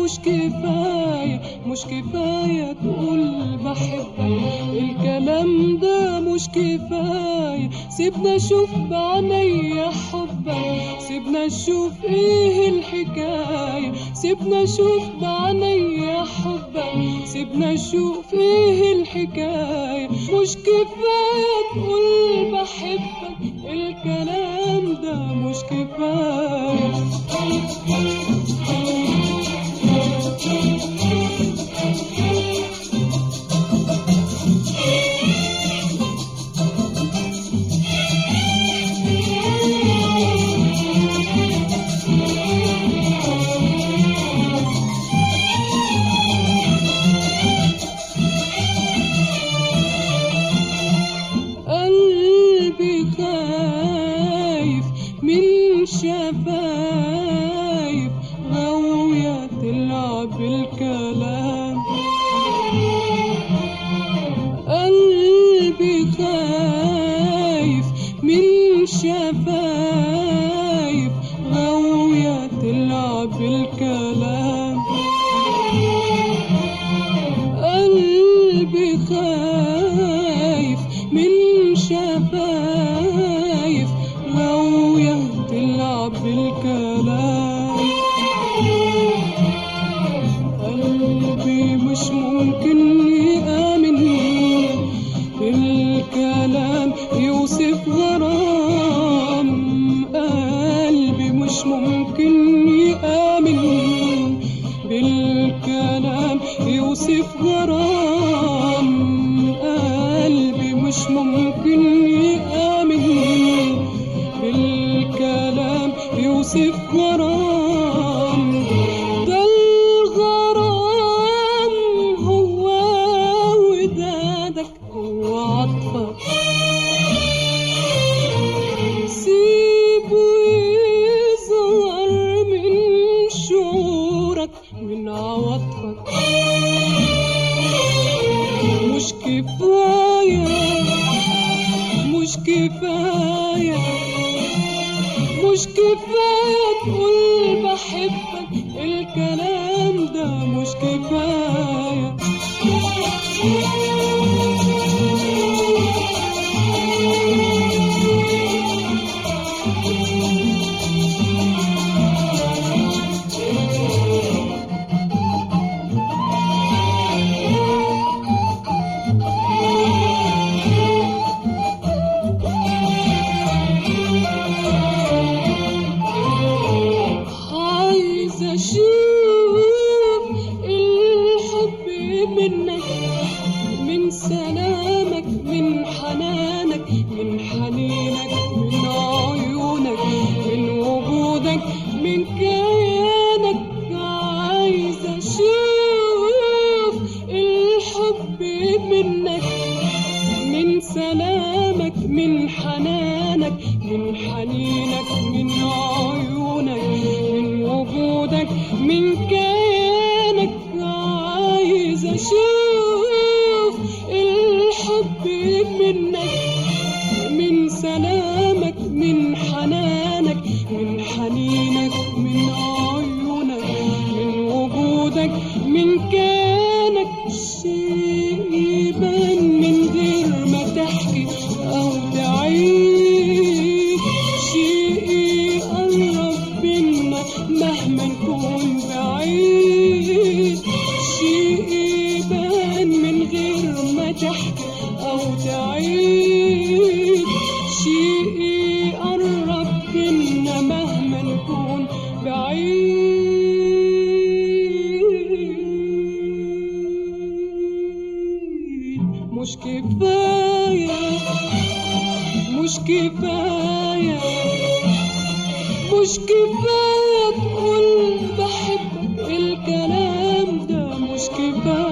مش كفاية مش كفاية تقول بحبك الكلام ده مش كفاية سيبنا اشوف بعينيا حبك سيبنا اشوف ايه الحكاية سيبنا اشوف بعينيا حبك سيبنا اشوف ايه الحكاية مش كفاية تقول بحبك الكلام ده مش كفاية قلبي خايف من شفايف غاوية تلعب الكلام قلبي خايف من شفايف غاوية تلعب الكلام قلبي خايف من شفايف غاوية تلعب بالكلام قلبي مش ممكن يآمن بالكلام يوصف غرام قلبي مش ممكن يآمن بالكلام يوصف غرام قلبي مش ممكن يآمن بالكلام يوصف غرام ده الغرام هو ودادك هو عطفك سيبه يظهر من شعورك من عواطفك مش كفاية مش كفاية مش كفاية تقول بحبك الكلام ده مش كفاية عايز اشوف الحب منك من سلامك من حنانك من حنينك من عيونك من وجودك من كيانك عايز اشوف الحب منك من سلامك من حنانك من حنينك من عيونك من وجودك من كيانك عايز اشوف الحب منك من سلامك من حنانك من حنينك من عيونك من وجودك من كيانك شيء يبان من غير ما تحكي أو تعيد شيء يقرب بينا مهما نكون بعيد شيء يبان من غير ما تحكي أو تعيد شيء يقرب بينا مهما نكون بعيد مش كفاية مش كفاية مش كفاية تقول بحبك الكلام ده مش كفاية